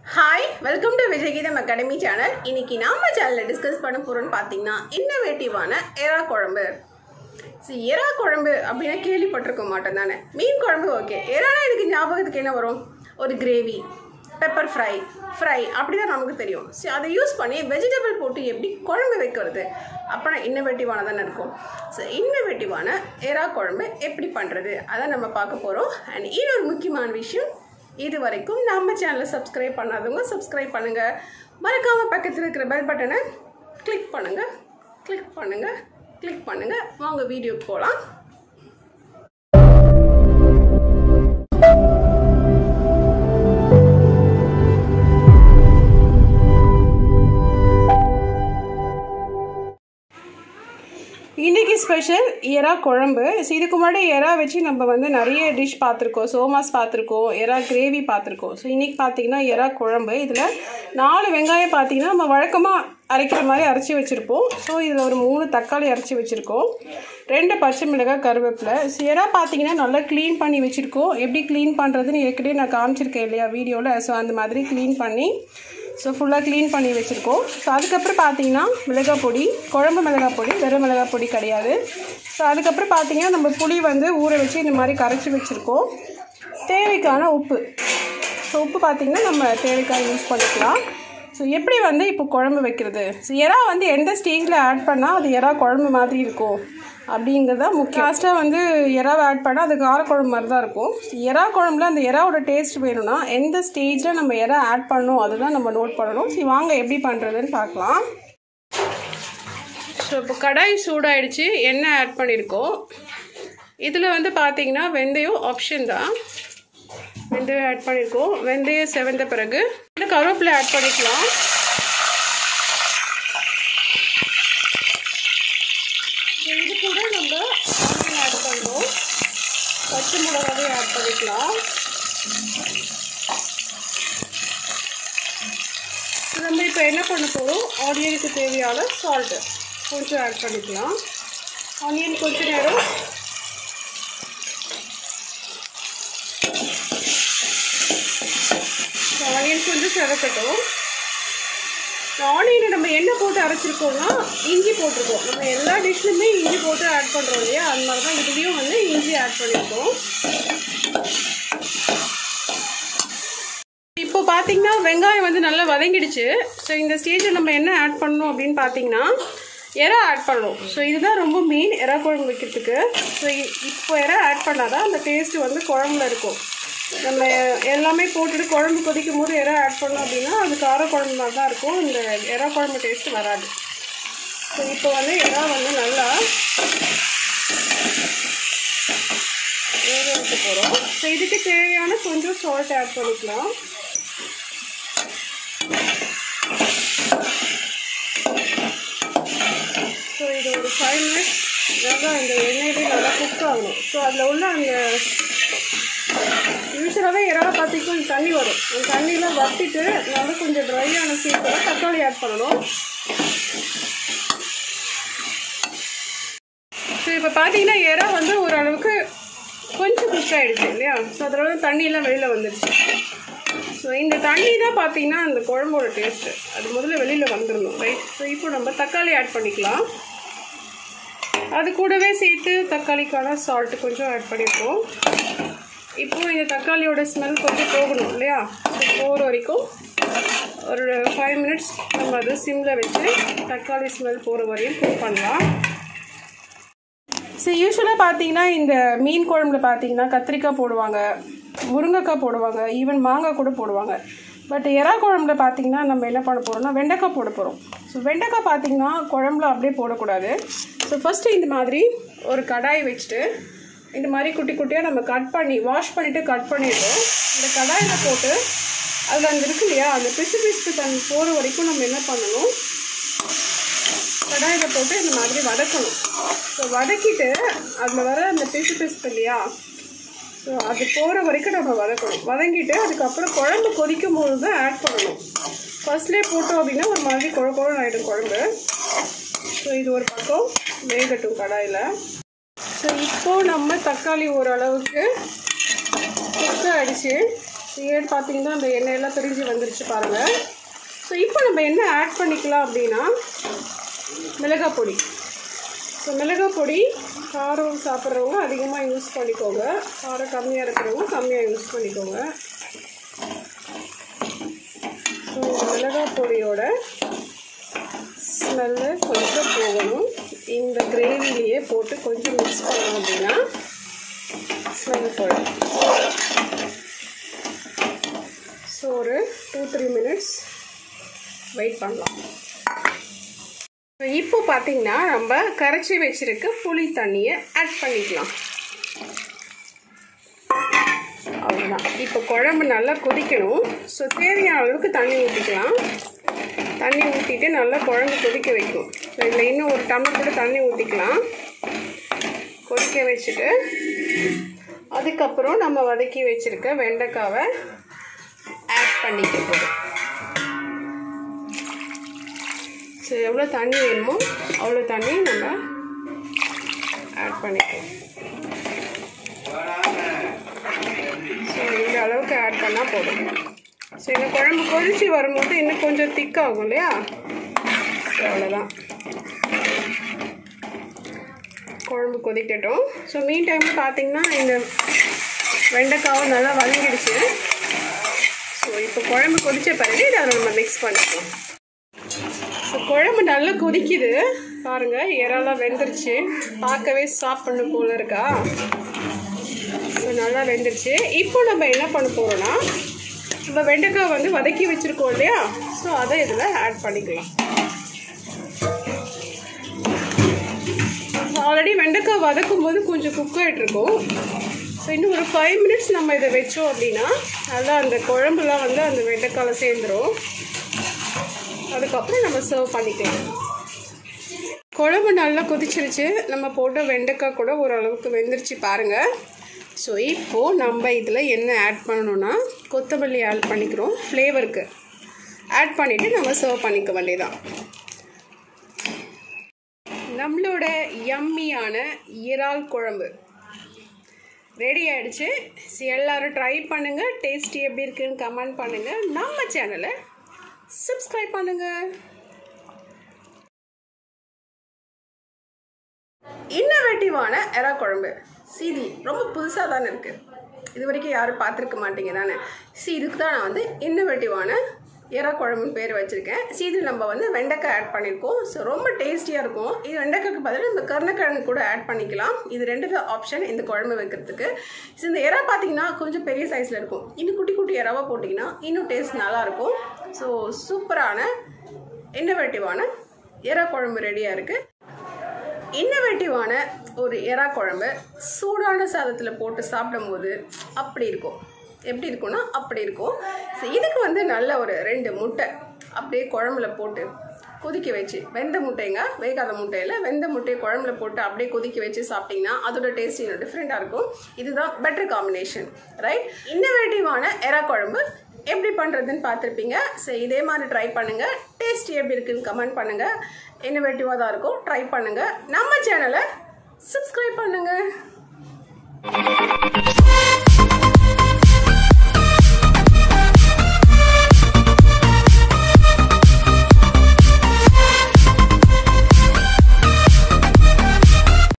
hi welcome to Vijayageetham academy channel இன்னைக்கு நாம சேனலில் டிஸ்கஸ் பண்ண போகிறோம்னு பார்த்தீங்கன்னா இன்னோவேட்டிவான எறா குழம்பு சரி எறா குழம்பு அப்படின்னா கேள்விப்பட்டிருக்க மாட்டோம் தானே மீன் குழம்பு ஓகே எறானா எனக்கு ஞாபகத்துக்கு என்ன வரும் ஒரு கிரேவி பெப்பர் ஃப்ரை ஃப்ரை அப்படி தான் நமக்கு தெரியும் சரி அதை யூஸ் பண்ணி வெஜிடபிள் போட்டு எப்படி குழம்பு வைக்கிறது அப்போனா இன்னோவேட்டிவான தானே இருக்கும் ஸோ இன்னோவேட்டிவான எறா குழம்பு எப்படி பண்ணுறது அதான் நம்ம பார்க்க போகிறோம் அண்ட் இன்னொரு முக்கியமான விஷயம் இது வரைக்கும் நம்ம சேனலை சப்ஸ்கிரைப் பண்ணாதவங்க சப்ஸ்கிரைப் பண்ணுங்கள் மறக்காமல் பக்கத்தில் இருக்கிற பெல் பட்டனை கிளிக் பண்ணுங்கள் கிளிக் பண்ணுங்கள் கிளிக் பண்ணுங்கள் வாங்க வீடியோக்கு போகலாம் இன்றைக்கி ஸ்பெஷல் எறா குழம்பு ஸோ இதுக்கு முன்னாடி எறா வச்சு நம்ம வந்து நிறைய டிஷ் பார்த்துருக்கோம் சோமாஸ் பார்த்துருக்கோம் எறா கிரேவி பார்த்துருக்கோம் ஸோ இன்றைக்கி பார்த்தீங்கன்னா எறா குழம்பு இதில் நாலு வெங்காயம் பார்த்தீங்கன்னா நம்ம வழக்கமாக அரைக்கிற மாதிரி அரைச்சி வச்சுருப்போம் ஸோ இதில் ஒரு மூணு தக்காளி அரைச்சி வச்சுருக்கோம் ரெண்டு பச்சை மிளகாய் கருவேப்பிலை ஸோ எறா பார்த்தீங்கன்னா நல்லா க்ளீன் பண்ணி வச்சுருக்கோம் எப்படி க்ளீன் பண்ணுறதுன்னு ஏற்கனவே நான் காமிச்சிருக்கேன் இல்லையா வீடியோவில் ஸோ அந்த மாதிரி க்ளீன் பண்ணி ஸோ ஃபுல்லாக க்ளீன் பண்ணி வச்சுருக்கோம் ஸோ அதுக்கப்புறம் பார்த்தீங்கன்னா மிளகாய் பொடி குழம்பு மிளகாய் பொடி வெறும் மிளகாய் பொடி கிடையாது ஸோ அதுக்கப்புறம் பார்த்தீங்கன்னா நம்ம புளி வந்து ஊற வச்சு இந்த மாதிரி கரைச்சி வச்சுருக்கோம் தேவைக்கான உப்பு ஸோ உப்பு பார்த்திங்கன்னா நம்ம தேவைக்கான யூஸ் பண்ணிக்கலாம் ஸோ எப்படி வந்து இப்போ குழம்பு வைக்கிறது ஸோ எறா வந்து எந்த ஸ்டேஜில் ஆட் பண்ணால் அது எறா குழம்பு மாதிரி இருக்கும் அப்படிங்கிறது தான் முக்கியம் லாஸ்ட்டாக வந்து எறாவை ஆட் பண்ணால் அது காரக்குழம்பு மாதிரி தான் இருக்கும் எறா குழம்புல அந்த எறாவோட டேஸ்ட் வேணும்னா எந்த ஸ்டேஜில் நம்ம எறா ஆட் பண்ணணும் அதுதான் நம்ம நோட் பண்ணணும் சரி வாங்க எப்படி பண்ணுறதுன்னு பார்க்கலாம் ஸோ இப்போ கடாய் சூடாயிடுச்சு எண்ணெய் ஆட் பண்ணியிருக்கோம் இதில் வந்து பார்த்தீங்கன்னா வெந்தயம் ஆப்ஷன் தான் வெந்தயம் ஆட் பண்ணியிருக்கோம் வெந்தயம் செவந்த பிறகு இன்னும் கருவேப்பிலை ஆட் பண்ணிக்கலாம் இது கூட நம்ம ஆனியன் ஆட் பண்ணுறோம் பச்சை மிளகாவே ஆட் பண்ணிக்கலாம் நம்ம இப்போ என்ன பண்ண போகிறோம் ஆனியனுக்கு தேவையான சால்ட்டு கொஞ்சம் ஆட் பண்ணிக்கலாம் ஆனியன் கொஞ்ச நேரம் ஆனியன் கொஞ்சம் செவக்கட்டும் ஆனியனை நம்ம என்ன போட்டு அரைச்சிருக்கோம்னா இஞ்சி போட்டிருக்கோம் நம்ம எல்லா டிஷ்லையுமே இஞ்சி போட்டு ஆட் பண்ணுறோம் இல்லையா அது மாதிரி தான் இதுலேயும் வந்து இஞ்சி ஆட் பண்ணியிருக்கோம் இப்போ பார்த்தீங்கன்னா வெங்காயம் வந்து நல்லா வதங்கிடுச்சு ஸோ இந்த ஸ்டேஜில் நம்ம என்ன ஆட் பண்ணணும் அப்படின்னு பார்த்தீங்கன்னா எறா ஆட் பண்ணணும் ஸோ இதுதான் ரொம்ப மெயின் எறா குழம்பு வைக்கிறதுக்கு ஸோ இப்போ எறா ஆட் பண்ணால் தான் அந்த டேஸ்ட்டு வந்து குழம்புல இருக்கும் நம்ம எல்லாமே போட்டுட்டு குழம்பு கொதிக்கும் போது எறா ஆட் பண்ணோம் அப்படின்னா அது கார குழம்பு மாதிரி தான் இருக்கும் இந்த எறா குழம்பு டேஸ்ட்டு வராது ஸோ இப்போ வந்து எறா வந்து நல்லா வேக வைக்க போகிறோம் ஸோ இதுக்கு தேவையான கொஞ்சம் சால்ட் ஆட் பண்ணிக்கலாம் ஸோ இது ஒரு ஃபைவ் மினிட்ஸ் நல்லா இந்த எண்ணெயிலே நல்லா குக் ஆகணும் ஸோ அதில் உள்ள அந்த யூஸ்வலாகவே இறாவை பார்த்திக்கும் தண்ணி வரும் அந்த தண்ணியில் வத்திட்டு நல்லா கொஞ்சம் ட்ரை ஆன சீக்கிரம் தக்காளி ஆட் பண்ணணும் ஸோ இப்போ பார்த்தீங்கன்னா இறா வந்து ஓரளவுக்கு கொஞ்சம் குக் ஆகிடுச்சு இல்லையா ஸோ அதில் வந்து தண்ணியெல்லாம் வெளியில் வந்துடுச்சு ஸோ இந்த தண்ணி தான் பார்த்தீங்கன்னா அந்த குழம்போட டேஸ்ட்டு அது முதல்ல வெளியில் வந்துடணும் ரைட் ஸோ இப்போ நம்ம தக்காளி ஆட் பண்ணிக்கலாம் அது கூடவே சேர்த்து தக்காளிக்கான சால்ட்டு கொஞ்சம் ஆட் பண்ணியிருக்கோம் இப்போது இந்த தக்காளியோட ஸ்மெல் கொஞ்சம் போகணும் இல்லையா ஸோ போகிற வரைக்கும் ஒரு ஃபைவ் மினிட்ஸ் நம்ம அது சிம்மில் வச்சு தக்காளி ஸ்மெல் போகிற வரையும் குக் பண்ணலாம் ஸோ யூஸ்வலாக பார்த்தீங்கன்னா இந்த மீன் குழம்புல பார்த்தீங்கன்னா கத்திரிக்காய் போடுவாங்க முருங்கைக்காய் போடுவாங்க ஈவன் மாங்காய் கூட போடுவாங்க பட் எறா குழம்புல பார்த்தீங்கன்னா நம்ம என்ன பண்ண போகிறோம்னா வெண்டைக்காய் போட போகிறோம் ஸோ வெண்டைக்காய் பார்த்தீங்கன்னா குழம்புல அப்படியே போடக்கூடாது ஸோ ஃபஸ்ட்டு இந்த மாதிரி ஒரு கடாய் வச்சுட்டு இந்த மாதிரி குட்டி குட்டியாக நம்ம கட் பண்ணி வாஷ் பண்ணிவிட்டு கட் பண்ணிவிட்டோம் இந்த கடாயில் போட்டு அதில் அங்கே இருக்கு இல்லையா அந்த பிசு பிசுக்கு தண்ணி போகிற வரைக்கும் நம்ம என்ன பண்ணணும் கடாயில் போட்டு இந்த மாதிரி வதக்கணும் ஸோ வதக்கிட்டு அதில் வர அந்த பிசு பிசுப்பு இல்லையா ஸோ அது போகிற வரைக்கும் நம்ம வதக்கணும் வதங்கிட்டு அதுக்கப்புறம் குழம்பு கொதிக்கும் போது தான் ஆட் பண்ணணும் ஃபர்ஸ்ட்லேயே போட்டோம் அப்படின்னா ஒரு மாதிரி குழ குழம்பு ஆகிடும் குழம்பு ஸோ இது ஒரு பக்கம் வேகட்டும் கடாயில் ஸோ இப்போது நம்ம தக்காளி ஓரளவுக்கு குக் ஆகிடுச்சு ஏடு பார்த்தீங்கன்னா அந்த எண்ணெயெல்லாம் பிரிஞ்சு வந்துருச்சு பாருங்கள் ஸோ இப்போ நம்ம என்ன ஆட் பண்ணிக்கலாம் அப்படின்னா மிளகாய் பொடி ஸோ மிளகாய் பொடி காரம் சாப்பிட்றவங்க அதிகமாக யூஸ் பண்ணிக்கோங்க காரம் கம்மியாக இருக்கிறவங்க கம்மியாக யூஸ் பண்ணிக்கோங்க ஸோ இந்த மிளகாய் பொடியோட ஸ்மெல்லு கொஞ்சம் போகணும் இந்த கிரேவிலேயே போட்டு கொஞ்சம் மிக்ஸ் பண்ணோம் அப்படின்னா ஸ்மெல் போயிடும் ஸோ ஒரு டூ த்ரீ மினிட்ஸ் வெயிட் பண்ணலாம் இப்போ பார்த்தீங்கன்னா நம்ம கரைச்சி வச்சிருக்க புளி தண்ணியை ஆட் பண்ணிக்கலாம் அவ்வளோதான் இப்போ குழம்பு நல்லா கொதிக்கணும் ஸோ தேவையான அளவுக்கு தண்ணி ஊற்றிக்கலாம் தண்ணி ஊற்றிட்டு நல்லா குழம்பு கொதிக்க வைக்கும் ஸோ இதில் இன்னும் ஒரு டம்ளர் கூட தண்ணி ஊற்றிக்கலாம் கொதிக்க வச்சுட்டு அதுக்கப்புறம் நம்ம வதக்கி வச்சுருக்க வெண்டைக்காவை ஆட் பண்ணிக்க போகிறோம் ஸோ எவ்வளோ தண்ணி வேணுமோ அவ்வளோ தண்ணி நம்ம ஆட் பண்ணிக்கலாம் ஸோ இந்த அளவுக்கு ஆட் பண்ணால் போதும் ஸோ இந்த குழம்பு கொதிச்சு வரும்போது இன்னும் கொஞ்சம் திக்காகும் இல்லையா ஸோ அவ்வளோதான் குழம்பு கொதிக்கட்டும் ஸோ மீன் டைம் பார்த்தீங்கன்னா இந்த வெண்டைக்காவும் நல்லா வதங்கிடுச்சு ஸோ இப்போ குழம்பு கொதித்த பிறகு இதை நம்ம மிக்ஸ் பண்ணிக்கலாம் ஸோ குழம்பு நல்லா கொதிக்குது பாருங்க இறாலாம் வெந்துருச்சு பார்க்கவே சாப்பிடணும் போல இருக்கா ஸோ நல்லா வெந்துருச்சு இப்போ நம்ம என்ன பண்ண போகிறோம்னா நம்ம வெண்டைக்காய் வந்து வதக்கி வச்சுருக்கோம் இல்லையா ஸோ அதை இதில் ஆட் பண்ணிக்கலாம் ஆல்ரெடி வெண்டைக்காய் வதக்கும் போது கொஞ்சம் குக் ஆகிட்ருக்கும் ஸோ இன்னும் ஒரு ஃபைவ் மினிட்ஸ் நம்ம இதை வச்சோம் அப்படின்னா நல்லா அந்த குழம்புலாம் வந்து அந்த வெண்டைக்காயில் சேர்ந்துடும் அதுக்கப்புறம் நம்ம சர்வ் பண்ணிக்கலாம் குழம்பு நல்லா கொதிச்சிருச்சு நம்ம போட்ட வெண்டைக்காய் கூட ஓரளவுக்கு வெந்துருச்சு பாருங்கள் ஸோ இப்போது நம்ம இதில் என்ன ஆட் பண்ணணும்னா கொத்தமல்லி ஆட் பண்ணிக்கிறோம் ஃப்ளேவருக்கு ஆட் பண்ணிவிட்டு நம்ம சர்வ் பண்ணிக்க வேண்டியதான் நம்மளோட யம்மியான இறால் குழம்பு ரெடி ஆயிடுச்சு ஸோ எல்லோரும் ட்ரை பண்ணுங்கள் டேஸ்டி எப்படி இருக்குன்னு கமெண்ட் பண்ணுங்கள் நம்ம சேனலை சப்ஸ்கிரைப் பண்ணுங்கள் இன்னோவேட்டிவான எறா குழம்பு சீதி ரொம்ப புதுசாக தானே இருக்குது இது வரைக்கும் யாரும் பார்த்துருக்க மாட்டீங்க தானே சி இதுக்கு தான் நான் வந்து இன்னோவேட்டிவான எறா குழம்புன்னு பேர் வச்சுருக்கேன் ஸோ இதில் நம்ம வந்து வெண்டைக்காய் ஆட் பண்ணியிருக்கோம் ஸோ ரொம்ப டேஸ்டியாக இருக்கும் இது வெண்டைக்காய்க்கு பதிலாக நம்ம கருணக்கிழங்கு கூட ஆட் பண்ணிக்கலாம் இது ரெண்டு தான் ஆப்ஷன் இந்த குழம்பு வைக்கிறதுக்கு ஸோ இந்த எறா பார்த்தீங்கன்னா கொஞ்சம் பெரிய சைஸில் இருக்கும் இன்னும் குட்டி குட்டி எறாவாக போட்டிங்கன்னா இன்னும் டேஸ்ட் நல்லாயிருக்கும் ஸோ சூப்பரான இன்னோவேட்டிவான எறா குழம்பு ரெடியாக இருக்குது இன்னோவேட்டிவான ஒரு எறா குழம்பு சூடான சாதத்தில் போட்டு சாப்பிடும்போது அப்படி இருக்கும் எப்படி இருக்கும்னா அப்படி இருக்கும் ஸோ இதுக்கு வந்து நல்ல ஒரு ரெண்டு முட்டை அப்படியே குழம்புல போட்டு கொதிக்க வச்சு வெந்த முட்டைங்க வேகாத முட்டையில் வெந்த முட்டையை குழம்புல போட்டு அப்படியே கொதிக்க வச்சு சாப்பிட்டிங்கன்னா அதோட டேஸ்ட் இன்னும் டிஃப்ரெண்ட்டாக இருக்கும் இதுதான் பெட்டர் காம்பினேஷன் ரைட் இன்னோவேட்டிவான எறா குழம்பு எப்படி பண்ணுறதுன்னு பார்த்துருப்பீங்க ஸோ இதே மாதிரி ட்ரை பண்ணுங்கள் டேஸ்ட் எப்படி இருக்குன்னு கமெண்ட் பண்ணுங்கள் இன்னோவேட்டிவாக தான் இருக்கும் ட்ரை பண்ணுங்கள் நம்ம சேனலை சப்ஸ்கிரைப் பண்ணுங்கள்